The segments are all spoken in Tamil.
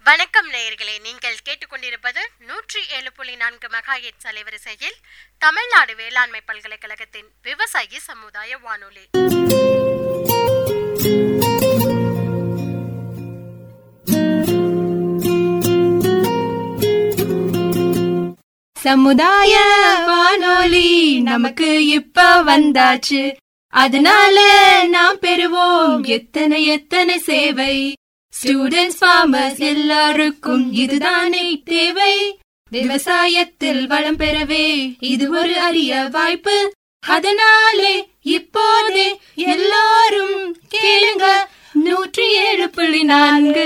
வணக்கம் நேயர்களே நீங்கள் கேட்டுக்கொண்டிருப்பது நூற்றி ஏழு புள்ளி நான்கு மெகாஹெட்ஸ் அலைவரிசையில் தமிழ்நாடு வேளாண்மை பல்கலைக்கழகத்தின் விவசாயி சமுதாய வானொலி சமுதாய வானொலி நமக்கு இப்ப வந்தாச்சு அதனால நாம் பெறுவோம் எத்தனை எத்தனை சேவை ஸ்டூடெண்ட்ஸ் ஃபார்மர்ஸ் எல்லாருக்கும் இதுதானே தேவை விவசாயத்தில் வளம் பெறவே இது ஒரு அரிய வாய்ப்பு அதனாலே இப்போதே எல்லாரும் கேளுங்க நூற்றி ஏழு புள்ளி நான்கு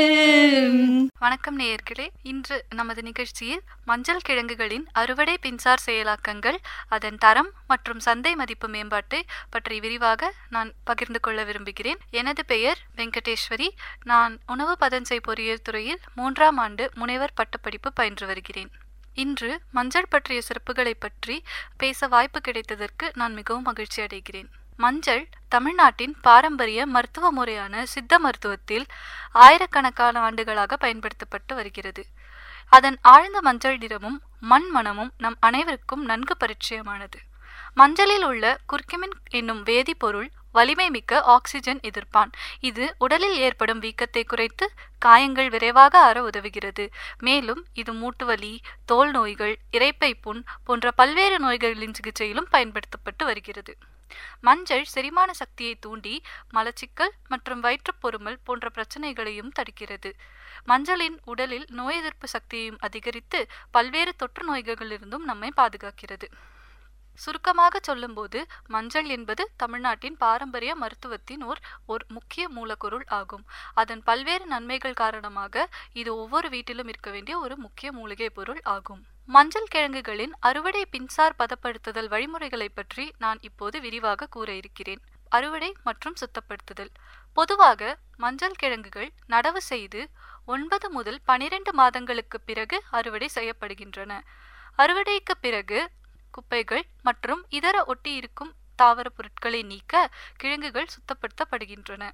வணக்கம் நேயர்களே இன்று நமது நிகழ்ச்சியில் மஞ்சள் கிழங்குகளின் அறுவடை பின்சார் செயலாக்கங்கள் அதன் தரம் மற்றும் சந்தை மதிப்பு மேம்பாட்டை பற்றி விரிவாக நான் பகிர்ந்து கொள்ள விரும்புகிறேன் எனது பெயர் வெங்கடேஸ்வரி நான் உணவு பதன்செய் பொறியியல் துறையில் மூன்றாம் ஆண்டு முனைவர் பட்டப்படிப்பு பயின்று வருகிறேன் இன்று மஞ்சள் பற்றிய சிறப்புகளை பற்றி பேச வாய்ப்பு கிடைத்ததற்கு நான் மிகவும் மகிழ்ச்சி அடைகிறேன் மஞ்சள் தமிழ்நாட்டின் பாரம்பரிய மருத்துவ முறையான சித்த மருத்துவத்தில் ஆயிரக்கணக்கான ஆண்டுகளாக பயன்படுத்தப்பட்டு வருகிறது அதன் ஆழ்ந்த மஞ்சள் நிறமும் மண் மணமும் நம் அனைவருக்கும் நன்கு பரிச்சயமானது மஞ்சளில் உள்ள குர்கிமின் என்னும் வேதிப்பொருள் வலிமை மிக்க ஆக்சிஜன் எதிர்ப்பான் இது உடலில் ஏற்படும் வீக்கத்தை குறைத்து காயங்கள் விரைவாக ஆற உதவுகிறது மேலும் இது மூட்டுவலி தோல் நோய்கள் இரைப்பை புண் போன்ற பல்வேறு நோய்களின் சிகிச்சையிலும் பயன்படுத்தப்பட்டு வருகிறது மஞ்சள் செரிமான சக்தியை தூண்டி மலச்சிக்கல் மற்றும் வயிற்றுப்பொருமல் போன்ற பிரச்சனைகளையும் தடுக்கிறது மஞ்சளின் உடலில் நோய் எதிர்ப்பு சக்தியையும் அதிகரித்து பல்வேறு தொற்று நோய்களிலிருந்தும் நம்மை பாதுகாக்கிறது சுருக்கமாக சொல்லும்போது மஞ்சள் என்பது தமிழ்நாட்டின் பாரம்பரிய மருத்துவத்தின் ஓர் ஒரு முக்கிய மூலப்பொருள் ஆகும் அதன் பல்வேறு நன்மைகள் காரணமாக இது ஒவ்வொரு வீட்டிலும் இருக்க வேண்டிய ஒரு முக்கிய மூலிகை பொருள் ஆகும் மஞ்சள் கிழங்குகளின் அறுவடை பின்சார் பதப்படுத்துதல் வழிமுறைகளை பற்றி நான் இப்போது விரிவாக கூற இருக்கிறேன் அறுவடை மற்றும் சுத்தப்படுத்துதல் பொதுவாக மஞ்சள் கிழங்குகள் நடவு செய்து ஒன்பது முதல் பனிரெண்டு மாதங்களுக்கு பிறகு அறுவடை செய்யப்படுகின்றன அறுவடைக்கு பிறகு குப்பைகள் மற்றும் இதர ஒட்டி இருக்கும் தாவர பொருட்களை நீக்க கிழங்குகள் சுத்தப்படுத்தப்படுகின்றன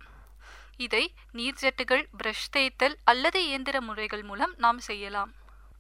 இதை நீர்ஜெட்டுகள் பிரஷ் தேய்த்தல் அல்லது இயந்திர முறைகள் மூலம் நாம் செய்யலாம்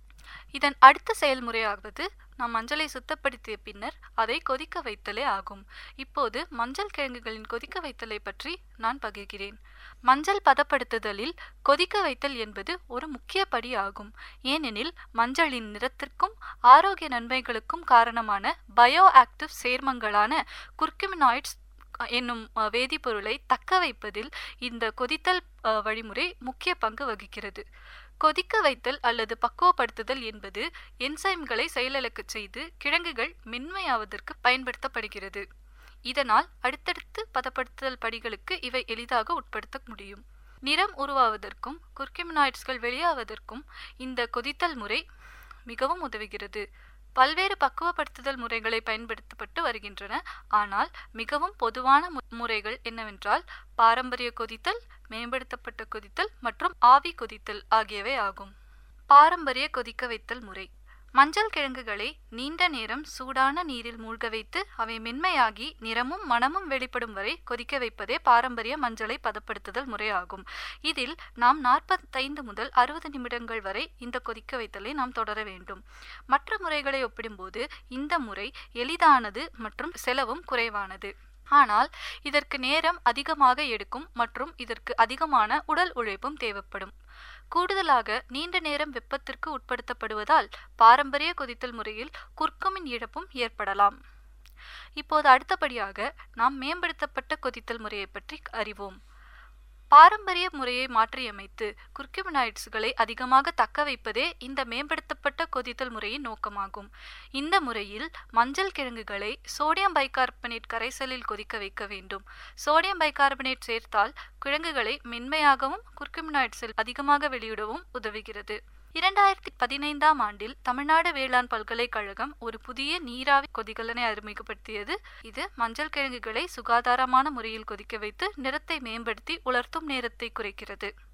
இதன் அடுத்த செயல்முறையாவது நாம் மஞ்சளை சுத்தப்படுத்திய பின்னர் அதை கொதிக்க வைத்தலே ஆகும் இப்போது மஞ்சள் கிழங்குகளின் கொதிக்க வைத்தலை பற்றி நான் பகிர்கிறேன் மஞ்சள் பதப்படுத்துதலில் கொதிக்க வைத்தல் என்பது ஒரு முக்கிய படி ஆகும் ஏனெனில் மஞ்சளின் நிறத்திற்கும் ஆரோக்கிய நன்மைகளுக்கும் காரணமான பயோ ஆக்டிவ் சேர்மங்களான குர்கிமினாய்ட்ஸ் என்னும் வேதிப்பொருளை தக்க வைப்பதில் இந்த கொதித்தல் வழிமுறை முக்கிய பங்கு வகிக்கிறது கொதிக்க வைத்தல் அல்லது பக்குவப்படுத்துதல் என்பது என்சைம்களை செயலிழக்கச் செய்து கிழங்குகள் மென்மையாவதற்கு பயன்படுத்தப்படுகிறது இதனால் அடுத்தடுத்து பதப்படுத்துதல் படிகளுக்கு இவை எளிதாக உட்படுத்த முடியும் நிறம் உருவாவதற்கும் குர்கிமினாய்ட்ஸ்கள் வெளியாவதற்கும் இந்த கொதித்தல் முறை மிகவும் உதவுகிறது பல்வேறு பக்குவப்படுத்துதல் முறைகளை பயன்படுத்தப்பட்டு வருகின்றன ஆனால் மிகவும் பொதுவான முறைகள் என்னவென்றால் பாரம்பரிய கொதித்தல் மேம்படுத்தப்பட்ட கொதித்தல் மற்றும் ஆவி கொதித்தல் ஆகியவை ஆகும் பாரம்பரிய கொதிக்க வைத்தல் முறை மஞ்சள் கிழங்குகளை நீண்ட நேரம் சூடான நீரில் மூழ்க வைத்து அவை மென்மையாகி நிறமும் மணமும் வெளிப்படும் வரை கொதிக்க வைப்பதே பாரம்பரிய மஞ்சளை பதப்படுத்துதல் முறையாகும் இதில் நாம் நாற்பத்தைந்து முதல் அறுபது நிமிடங்கள் வரை இந்த கொதிக்க வைத்தலை நாம் தொடர வேண்டும் மற்ற முறைகளை ஒப்பிடும்போது இந்த முறை எளிதானது மற்றும் செலவும் குறைவானது ஆனால் இதற்கு நேரம் அதிகமாக எடுக்கும் மற்றும் இதற்கு அதிகமான உடல் உழைப்பும் தேவைப்படும் கூடுதலாக நீண்ட நேரம் வெப்பத்திற்கு உட்படுத்தப்படுவதால் பாரம்பரிய கொதித்தல் முறையில் குர்க்கமின் இழப்பும் ஏற்படலாம் இப்போது அடுத்தபடியாக நாம் மேம்படுத்தப்பட்ட கொதித்தல் முறையை பற்றி அறிவோம் பாரம்பரிய முறையை மாற்றியமைத்து குர்கிமினாய்ட்ஸ்களை அதிகமாக தக்க வைப்பதே இந்த மேம்படுத்தப்பட்ட கொதித்தல் முறையின் நோக்கமாகும் இந்த முறையில் மஞ்சள் கிழங்குகளை சோடியம் பைகார்பனேட் கரைசலில் கொதிக்க வைக்க வேண்டும் சோடியம் பைகார்பனேட் சேர்த்தால் கிழங்குகளை மென்மையாகவும் குர்கிமினாய்ட்ஸில் அதிகமாக வெளியிடவும் உதவுகிறது இரண்டாயிரத்தி பதினைந்தாம் ஆண்டில் தமிழ்நாடு வேளாண் பல்கலைக்கழகம் ஒரு புதிய நீராவி கொதிகலனை அறிமுகப்படுத்தியது இது மஞ்சள் கிழங்குகளை சுகாதாரமான முறையில் கொதிக்க வைத்து நிறத்தை மேம்படுத்தி உலர்த்தும் நேரத்தை குறைக்கிறது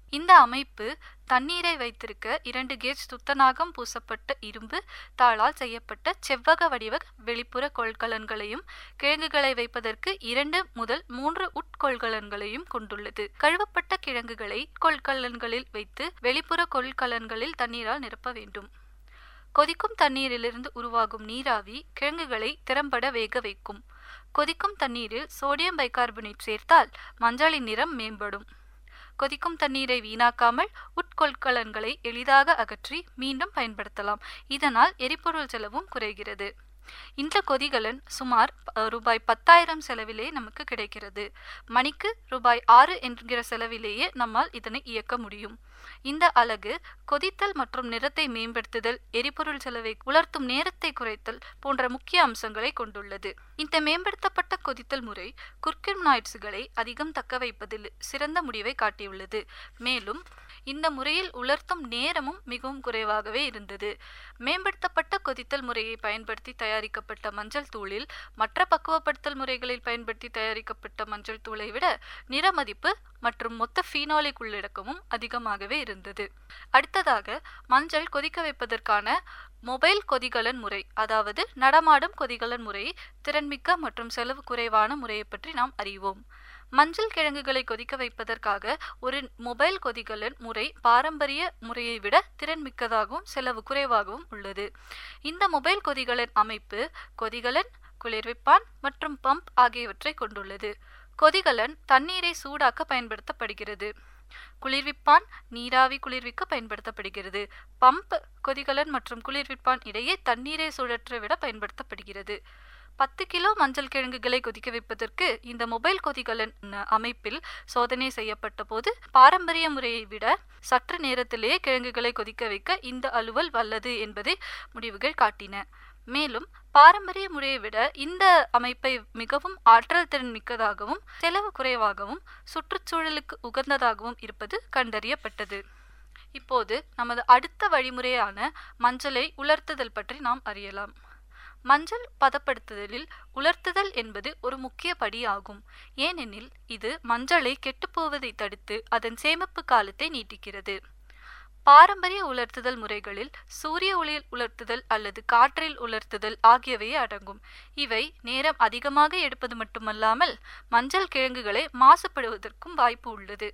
இந்த அமைப்பு தண்ணீரை வைத்திருக்க இரண்டு கேஜ் துத்தநாகம் பூசப்பட்ட இரும்பு தாளால் செய்யப்பட்ட செவ்வக வடிவ வெளிப்புற கொள்கலன்களையும் கிழங்குகளை வைப்பதற்கு இரண்டு முதல் மூன்று உட்கொள்கலன்களையும் கொண்டுள்ளது கழுவப்பட்ட கிழங்குகளை கொள்கலன்களில் வைத்து வெளிப்புற கொள்கலன்களில் தண்ணீரால் நிரப்ப வேண்டும் கொதிக்கும் தண்ணீரிலிருந்து உருவாகும் நீராவி கிழங்குகளை திறம்பட வேக வைக்கும் கொதிக்கும் தண்ணீரில் சோடியம் பைகார்பனேட் சேர்த்தால் மஞ்சளின் நிறம் மேம்படும் கொதிக்கும் தண்ணீரை வீணாக்காமல் உட்கொள்கலன்களை எளிதாக அகற்றி மீண்டும் பயன்படுத்தலாம் இதனால் எரிபொருள் செலவும் குறைகிறது இந்த கொதிகலன் சுமார் அஹ், ரூபாய் பத்தாயிரம் செலவிலே நமக்கு கிடைக்கிறது மணிக்கு ரூபாய் ஆறு என்கிற செலவிலேயே நம்மால் இதனை இயக்க முடியும் இந்த அலகு கொதித்தல் மற்றும் நிறத்தை மேம்படுத்துதல் எரிபொருள் செலவை உலர்த்தும் நேரத்தை குறைத்தல் போன்ற முக்கிய அம்சங்களை கொண்டுள்ளது இந்த மேம்படுத்தப்பட்ட கொதித்தல் முறை குர்கிம்னாய்ட்ஸுகளை அதிகம் தக்க வைப்பதில் சிறந்த முடிவை காட்டியுள்ளது மேலும் இந்த முறையில் உலர்த்தும் நேரமும் மிகவும் குறைவாகவே இருந்தது மேம்படுத்தப்பட்ட கொதித்தல் முறையை பயன்படுத்தி தயாரிக்கப்பட்ட மஞ்சள் தூளில் மற்ற பக்குவப்படுத்தல் முறைகளில் பயன்படுத்தி தயாரிக்கப்பட்ட மஞ்சள் தூளை விட நிறமதிப்பு மற்றும் மொத்த ஃபீனாலிக் உள்ளடக்கமும் அதிகமாகவே இருந்தது அடுத்ததாக மஞ்சள் கொதிக்க வைப்பதற்கான மொபைல் கொதிகலன் முறை அதாவது நடமாடும் கொதிகலன் முறை திறன்மிக்க மற்றும் செலவு குறைவான முறையை பற்றி நாம் அறிவோம் மஞ்சள் கிழங்குகளை கொதிக்க வைப்பதற்காக ஒரு மொபைல் கொதிகலன் முறை பாரம்பரிய முறையை விட திறன்மிக்கதாகவும் செலவு குறைவாகவும் உள்ளது இந்த மொபைல் கொதிகலன் அமைப்பு கொதிகலன் குளிர்விப்பான் மற்றும் பம்ப் ஆகியவற்றை கொண்டுள்ளது கொதிகலன் தண்ணீரை சூடாக்க பயன்படுத்தப்படுகிறது குளிர்விப்பான் நீராவி குளிர்விக்க பயன்படுத்தப்படுகிறது பம்ப் கொதிகலன் மற்றும் குளிர்விப்பான் இடையே தண்ணீரை சுழற்ற விட பயன்படுத்தப்படுகிறது பத்து கிலோ மஞ்சள் கிழங்குகளை கொதிக்க வைப்பதற்கு இந்த மொபைல் கொதிகலன் ந- அமைப்பில் சோதனை செய்யப்பட்ட போது பாரம்பரிய முறையை விட சற்று நேரத்திலேயே கிழங்குகளை கொதிக்க வைக்க இந்த அலுவல் வல்லது என்பதை முடிவுகள் காட்டின மேலும் பாரம்பரிய முறையை விட இந்த அமைப்பை மிகவும் ஆற்றல் திறன் மிக்கதாகவும் செலவு குறைவாகவும் சுற்றுச்சூழலுக்கு உகந்ததாகவும் இருப்பது கண்டறியப்பட்டது இப்போது நமது அடுத்த வழிமுறையான மஞ்சளை உலர்த்துதல் பற்றி நாம் அறியலாம் மஞ்சள் பதப்படுத்துதலில் உலர்த்துதல் என்பது ஒரு முக்கிய படியாகும் ஏனெனில் இது மஞ்சளை கெட்டுப்போவதை தடுத்து அதன் சேமிப்பு காலத்தை நீட்டிக்கிறது பாரம்பரிய உலர்த்துதல் முறைகளில் சூரிய ஒளியில் உலர்த்துதல் அல்லது காற்றில் உலர்த்துதல் ஆகியவையே அடங்கும் இவை நேரம் அதிகமாக எடுப்பது மட்டுமல்லாமல் மஞ்சள் கிழங்குகளை மாசுபடுவதற்கும் வாய்ப்பு உள்ளது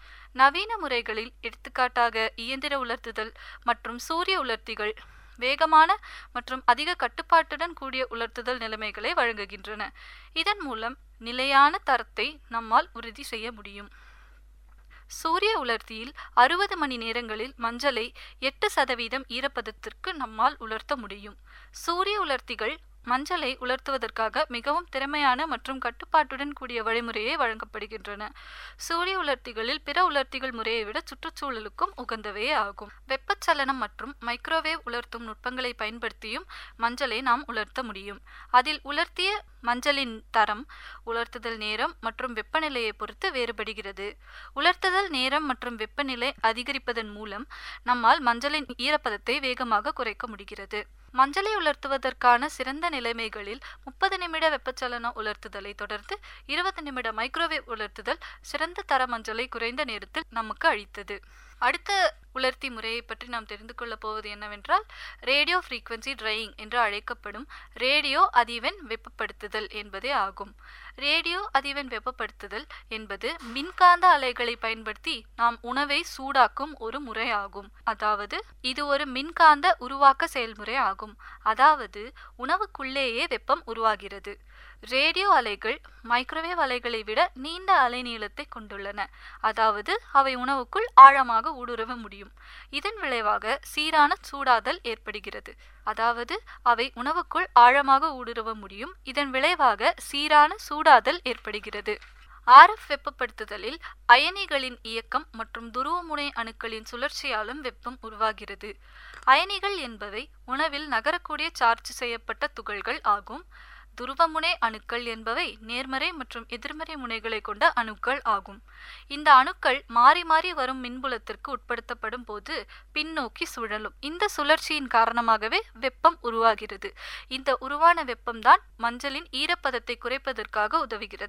நவீன முறைகளில் எடுத்துக்காட்டாக இயந்திர உலர்த்துதல் மற்றும் சூரிய உலர்த்திகள் வேகமான மற்றும் அதிக கட்டுப்பாட்டுடன் கூடிய உலர்த்துதல் நிலைமைகளை வழங்குகின்றன இதன் மூலம் நிலையான தரத்தை நம்மால் உறுதி செய்ய முடியும் சூரிய உலர்த்தியில் அறுபது மணி நேரங்களில் மஞ்சளை எட்டு சதவீதம் ஈரப்பதத்திற்கு நம்மால் உலர்த்த முடியும் சூரிய உலர்த்திகள் மஞ்சளை உலர்த்துவதற்காக மிகவும் திறமையான மற்றும் கட்டுப்பாட்டுடன் கூடிய வழிமுறையை வழங்கப்படுகின்றன சூரிய உலர்த்திகளில் பிற உலர்த்திகள் முறையை விட சுற்றுச்சூழலுக்கும் உகந்தவையே ஆகும் வெப்பச்சலனம் மற்றும் மைக்ரோவேவ் உலர்த்தும் நுட்பங்களை பயன்படுத்தியும் மஞ்சளை நாம் உலர்த்த முடியும் அதில் உலர்த்திய மஞ்சளின் தரம் உலர்த்துதல் நேரம் மற்றும் வெப்பநிலையை பொறுத்து வேறுபடுகிறது உலர்த்துதல் நேரம் மற்றும் வெப்பநிலை அதிகரிப்பதன் மூலம் நம்மால் மஞ்சளின் ஈரப்பதத்தை வேகமாக குறைக்க முடிகிறது மஞ்சளை உலர்த்துவதற்கான சிறந்த நிலைமைகளில் முப்பது நிமிட வெப்பச்சலன உலர்த்துதலை தொடர்ந்து இருபது நிமிட மைக்ரோவேவ் உலர்த்துதல் சிறந்த தர மஞ்சளை குறைந்த நேரத்தில் நமக்கு அளித்தது அடுத்த உலர்த்தி முறையை பற்றி நாம் தெரிந்து கொள்ளப் போவது என்னவென்றால் ரேடியோ ஃப்ரீக்வன்சி ட்ரையிங் என்று அழைக்கப்படும் ரேடியோ அதிர்வெண் வெப்பப்படுத்துதல் என்பதே ஆகும் ரேடியோ அதிர்வெண் வெப்பப்படுத்துதல் என்பது மின்காந்த அலைகளை பயன்படுத்தி நாம் உணவை சூடாக்கும் ஒரு முறையாகும் அதாவது இது ஒரு மின்காந்த உருவாக்க செயல்முறை ஆகும் அதாவது உணவுக்குள்ளேயே வெப்பம் உருவாகிறது ரேடியோ அலைகள் மைக்ரோவேவ் அலைகளை விட நீண்ட அலைநீளத்தை கொண்டுள்ளன அதாவது அவை உணவுக்குள் ஆழமாக ஊடுருவ முடியும் இதன் விளைவாக சீரான சூடாதல் ஏற்படுகிறது அதாவது அவை உணவுக்குள் ஆழமாக ஊடுருவ முடியும் இதன் விளைவாக சீரான சூடாதல் ஏற்படுகிறது ஆர்எஃப் வெப்பப்படுத்துதலில் அயனிகளின் இயக்கம் மற்றும் துருவமுனை அணுக்களின் சுழற்சியாலும் வெப்பம் உருவாகிறது அயனிகள் என்பவை உணவில் நகரக்கூடிய சார்ஜ் செய்யப்பட்ட துகள்கள் ஆகும் துருவமுனை அணுக்கள் என்பவை நேர்மறை மற்றும் எதிர்மறை முனைகளை கொண்ட அணுக்கள் ஆகும் இந்த அணுக்கள் மாறி மாறி வரும் மின்புலத்திற்கு உட்படுத்தப்படும் போது பின்னோக்கி சுழலும் இந்த சுழற்சியின் காரணமாகவே வெப்பம் உருவாகிறது இந்த உருவான வெப்பம்தான் மஞ்சளின் ஈரப்பதத்தை குறைப்பதற்காக உதவுகிறது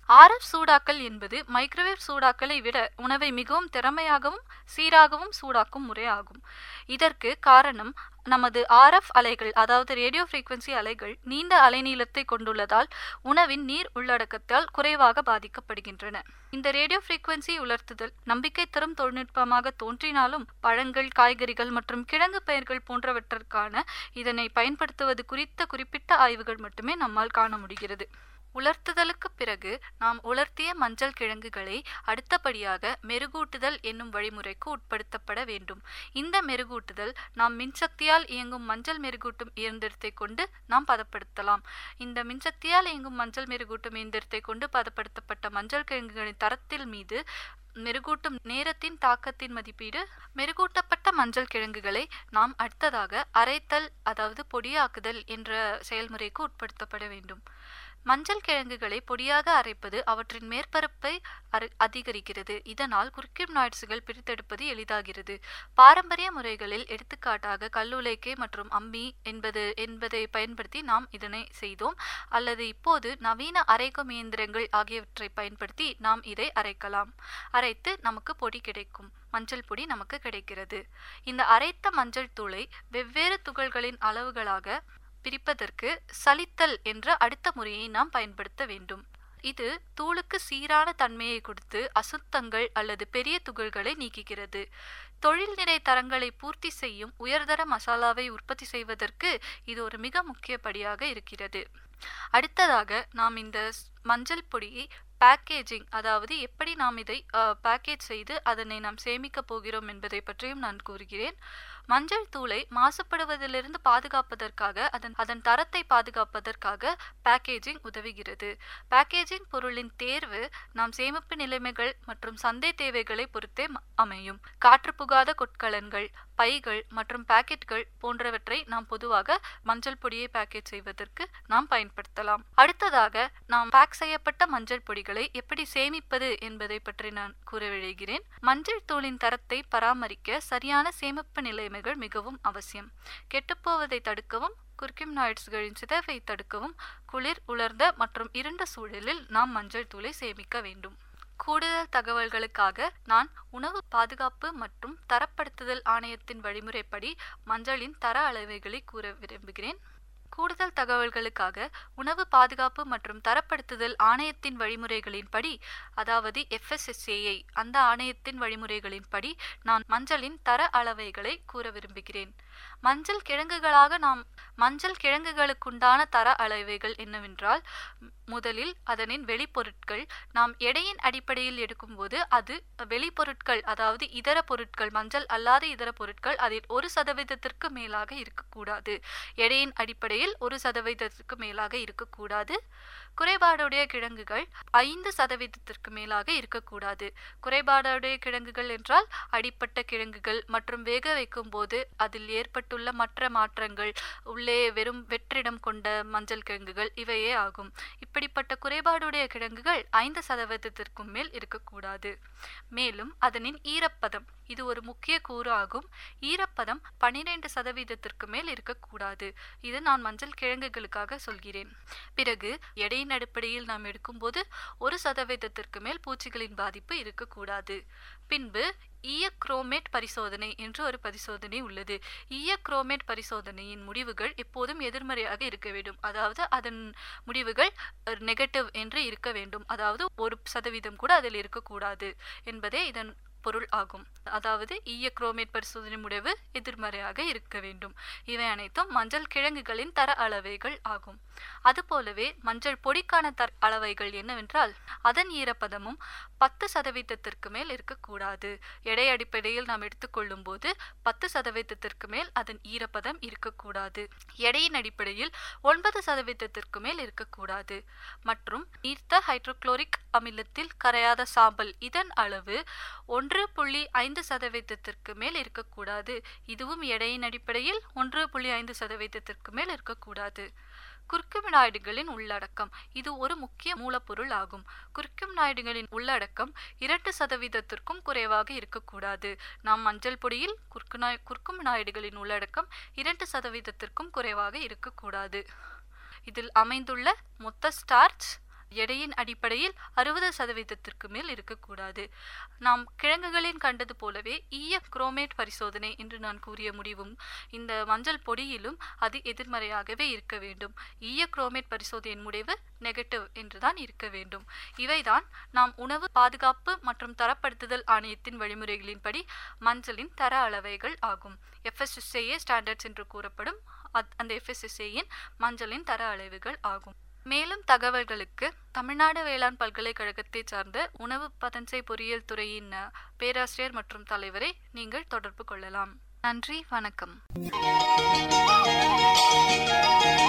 ஆர்எஃப் சூடாக்கல் என்பது மைக்ரோவேவ் சூடாக்கலை விட உணவை மிகவும் திறமையாகவும் சீராகவும் சூடாக்கும் முறை ஆகும் இதற்கு காரணம் நமது ஆர்எஃப் அலைகள் அதாவது ரேடியோ ஃப்ரீக்வன்சி அலைகள் நீண்ட அலைநீளத்தை கொண்டுள்ளதால் உணவின் நீர் உள்ளடக்கத்தால் குறைவாக பாதிக்கப்படுகின்றன இந்த ரேடியோ ஃப்ரீக்வன்சி உலர்த்துதல் நம்பிக்கை தரும் தொழில்நுட்பமாக தோன்றினாலும் பழங்கள் காய்கறிகள் மற்றும் கிழங்கு பயிர்கள் போன்றவற்றிற்கான இதனை பயன்படுத்துவது குறித்த குறிப்பிட்ட ஆய்வுகள் மட்டுமே நம்மால் காண முடிகிறது உலர்த்துதலுக்கு பிறகு நாம் உலர்த்திய மஞ்சள் கிழங்குகளை அடுத்தபடியாக மெருகூட்டுதல் என்னும் வழிமுறைக்கு உட்படுத்தப்பட வேண்டும் இந்த மெருகூட்டுதல் நாம் மின்சக்தியால் இயங்கும் மஞ்சள் மெருகூட்டும் இயந்திரத்தை கொண்டு நாம் பதப்படுத்தலாம் இந்த மின்சக்தியால் இயங்கும் மஞ்சள் மெருகூட்டும் இயந்திரத்தை கொண்டு பதப்படுத்தப்பட்ட மஞ்சள் கிழங்குகளின் தரத்தில் மீது மெருகூட்டும் நேரத்தின் தாக்கத்தின் மதிப்பீடு மெருகூட்டப்பட்ட மஞ்சள் கிழங்குகளை நாம் அடுத்ததாக அரைத்தல் அதாவது பொடியாக்குதல் என்ற செயல்முறைக்கு உட்படுத்தப்பட வேண்டும் மஞ்சள் கிழங்குகளை பொடியாக அரைப்பது அவற்றின் மேற்பரப்பை அதிகரிக்கிறது இதனால் குறுக்கிம் நாய்ட்ஸுகள் பிரித்தெடுப்பது எளிதாகிறது பாரம்பரிய முறைகளில் எடுத்துக்காட்டாக கல்லுலைக்கை மற்றும் அம்மி என்பது என்பதை பயன்படுத்தி நாம் இதனை செய்தோம் அல்லது இப்போது நவீன அரைக்கும் இயந்திரங்கள் ஆகியவற்றை பயன்படுத்தி நாம் இதை அரைக்கலாம் அரைத்து நமக்கு பொடி கிடைக்கும் மஞ்சள் பொடி நமக்கு கிடைக்கிறது இந்த அரைத்த மஞ்சள் தூளை வெவ்வேறு துகள்களின் அளவுகளாக பிரிப்பதற்கு சலித்தல் என்ற அடுத்த முறையை நாம் பயன்படுத்த வேண்டும் இது தூளுக்கு சீரான தன்மையை கொடுத்து அசுத்தங்கள் அல்லது பெரிய துகள்களை நீக்குகிறது தொழில்நிறை தரங்களை பூர்த்தி செய்யும் உயர்தர மசாலாவை உற்பத்தி செய்வதற்கு இது ஒரு மிக முக்கிய படியாக இருக்கிறது அடுத்ததாக நாம் இந்த மஞ்சள் பொடியை பேக்கேஜிங் அதாவது எப்படி நாம் இதை பேக்கேஜ் செய்து அதனை நாம் சேமிக்க போகிறோம் என்பதை பற்றியும் நான் கூறுகிறேன் மஞ்சள் தூளை மாசுபடுவதிலிருந்து பாதுகாப்பதற்காக அதன் அதன் தரத்தை பாதுகாப்பதற்காக பேக்கேஜிங் உதவுகிறது பேக்கேஜிங் பொருளின் தேர்வு நாம் சேமிப்பு நிலைமைகள் மற்றும் சந்தை தேவைகளை பொறுத்தே அமையும் காற்று புகாத கொட்கலன்கள் பைகள் மற்றும் பாக்கெட்கள் போன்றவற்றை நாம் பொதுவாக மஞ்சள் பொடியை பேக்கேஜ் செய்வதற்கு நாம் பயன்படுத்தலாம் அடுத்ததாக நாம் பேக் செய்யப்பட்ட மஞ்சள் பொடிகளை எப்படி சேமிப்பது என்பதை பற்றி நான் கூற விழைகிறேன் மஞ்சள் தூளின் தரத்தை பராமரிக்க சரியான சேமிப்பு நிலைமைகள் மிகவும் அவசியம் கெட்டுப்போவதை தடுக்கவும் குர்கிம் நாய்ட்ஸ்களின் சிதைவை தடுக்கவும் குளிர் உலர்ந்த மற்றும் இருண்ட சூழலில் நாம் மஞ்சள் தூளை சேமிக்க வேண்டும் கூடுதல் தகவல்களுக்காக நான் உணவு பாதுகாப்பு மற்றும் தரப்படுத்துதல் ஆணையத்தின் வழிமுறைப்படி மஞ்சளின் தர அளவைகளை கூற விரும்புகிறேன் கூடுதல் தகவல்களுக்காக உணவு பாதுகாப்பு மற்றும் தரப்படுத்துதல் ஆணையத்தின் வழிமுறைகளின்படி அதாவது எஃப்எஸ்எஸ்ஏஐ அந்த ஆணையத்தின் வழிமுறைகளின்படி நான் மஞ்சளின் தர அளவைகளை கூற விரும்புகிறேன் மஞ்சள் கிழங்குகளாக நாம் மஞ்சள் கிழங்குகளுக்குண்டான தர அளவைகள் என்னவென்றால் முதலில் அதனின் வெளிப்பொருட்கள் நாம் எடையின் அடிப்படையில் எடுக்கும்போது அது வெளிப்பொருட்கள் அதாவது இதர பொருட்கள் மஞ்சள் அல்லாத இதர பொருட்கள் அதில் ஒரு சதவீதத்திற்கு மேலாக இருக்கக்கூடாது எடையின் அடிப்படையில் ஒரு சதவீதத்திற்கு மேலாக இருக்கக்கூடாது குறைபாடுடைய கிழங்குகள் ஐந்து சதவீதத்திற்கு மேலாக இருக்கக்கூடாது குறைபாடுடைய கிழங்குகள் என்றால் அடிப்பட்ட கிழங்குகள் மற்றும் வேக வைக்கும் போது அதில் ஏற்பட்டுள்ள மற்ற மாற்றங்கள் உள்ளே வெறும் வெற்றிடம் கொண்ட மஞ்சள் கிழங்குகள் இவையே ஆகும் இப்படிப்பட்ட குறைபாடுடைய கிழங்குகள் ஐந்து சதவீதத்திற்கும் மேல் இருக்கக்கூடாது மேலும் அதனின் ஈரப்பதம் இது ஒரு முக்கிய கூறு ஆகும் ஈரப்பதம் பனிரெண்டு சதவீதத்திற்கு மேல் இருக்கக்கூடாது இது நான் மஞ்சள் கிழங்குகளுக்காக சொல்கிறேன் பிறகு எடையின் அடிப்படையில் நாம் எடுக்கும்போது ஒரு சதவீதத்திற்கு மேல் பூச்சிகளின் பாதிப்பு இருக்கக்கூடாது பின்பு ஈயக்ரோமேட் பரிசோதனை என்று ஒரு பரிசோதனை உள்ளது ஈயக்ரோமேட் பரிசோதனையின் முடிவுகள் எப்போதும் எதிர்மறையாக இருக்க வேண்டும் அதாவது அதன் முடிவுகள் நெகட்டிவ் என்று இருக்க வேண்டும் அதாவது ஒரு சதவீதம் கூட அதில் இருக்கக்கூடாது என்பதே இதன் பொருள் ஆகும் அதாவது ஈய குரோமேட் பரிசோதனை முடிவு எதிர்மறையாக இருக்க வேண்டும் இவை அனைத்தும் மஞ்சள் கிழங்குகளின் தர அளவைகள் ஆகும் அதுபோலவே மஞ்சள் பொடிக்கான தர அளவைகள் என்னவென்றால் அதன் ஈரப்பதமும் பத்து சதவீதத்திற்கு மேல் இருக்கக்கூடாது எடை அடிப்படையில் நாம் எடுத்துக்கொள்ளும் போது பத்து சதவீதத்திற்கு மேல் அதன் ஈரப்பதம் இருக்கக்கூடாது எடையின் அடிப்படையில் ஒன்பது சதவீதத்திற்கு மேல் இருக்கக்கூடாது மற்றும் நீர்த்த ஹைட்ரோக்ளோரிக் அமிலத்தில் கரையாத சாம்பல் இதன் அளவு ஒன்று புள்ளி ஐந்து சதவீதத்திற்கு மேல் இருக்கக்கூடாது இதுவும் எடையின் அடிப்படையில் ஒன்று புள்ளி ஐந்து சதவீதத்திற்கு மேல் இருக்கக்கூடாது குர்க்குமினாய்டுகளின் உள்ளடக்கம் இது ஒரு முக்கிய மூலப்பொருள் ஆகும் குர்க்குமினாய்டுகளின் உள்ளடக்கம் இரண்டு சதவீதத்திற்கும் குறைவாக இருக்கக்கூடாது நாம் மஞ்சள் பொடியில் குர்க்குனாய் குர்க்குமினாய்டுகளின் உள்ளடக்கம் இரண்டு சதவீதத்திற்கும் குறைவாக இருக்கக்கூடாது இதில் அமைந்துள்ள மொத்த ஸ்டார்ச் எடையின் அடிப்படையில் அறுபது சதவீதத்திற்கு மேல் இருக்கக்கூடாது நாம் கிழங்குகளின் கண்டது போலவே ஈய குரோமேட் பரிசோதனை என்று நான் கூறிய முடிவும் இந்த மஞ்சள் பொடியிலும் அது எதிர்மறையாகவே இருக்க வேண்டும் ஈய குரோமேட் பரிசோதனையின் முடிவு நெகட்டிவ் என்றுதான் இருக்க வேண்டும் இவைதான் நாம் உணவு பாதுகாப்பு மற்றும் தரப்படுத்துதல் ஆணையத்தின் வழிமுறைகளின்படி மஞ்சளின் தர அளவைகள் ஆகும் எஃப்எஸ்எஸ்ஏ ஸ்டாண்டர்ட்ஸ் என்று கூறப்படும் அத்- அந்த எஃப்எஸ்எஸ்ஏயின் மஞ்சளின் தர அளவுகள் ஆகும் மேலும் தகவல்களுக்கு தமிழ்நாடு வேளாண் பல்கலைக்கழகத்தை சார்ந்த உணவு பதன்சை பொறியியல் துறையின் அஹ், பேராசிரியர் மற்றும் தலைவரை நீங்கள் தொடர்பு கொள்ளலாம் நன்றி வணக்கம்